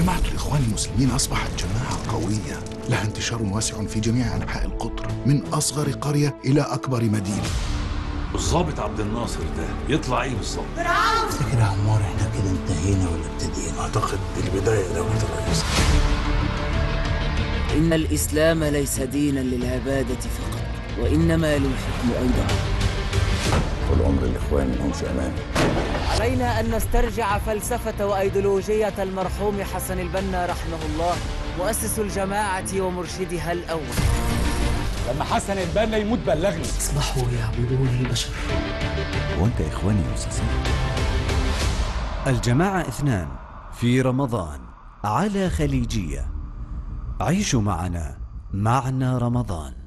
جماعة الإخوان المسلمين أصبحت جماعة قوية لها انتشار واسع في جميع أنحاء القطر من أصغر قرية إلى أكبر مدينة الضابط عبد الناصر ده يطلع ايه بالظبط؟ تفتكر يا عمار احنا كده انتهينا ولا ابتدينا؟ أعتقد البداية دولة الرئيس إن الإسلام ليس دينا للعبادة فقط وإنما للحكم أيضا طول عمر الاخوان منهمش امان علينا أن نسترجع فلسفة وأيديولوجية المرحوم حسن البنا رحمه الله مؤسس الجماعة ومرشدها الأول لما حسن البنا يموت بلغني أصبحوا يعبدون البشر هو انت اخواني يا استاذ الجماعة اثنان في رمضان على خليجية عيشوا معنا معنى رمضان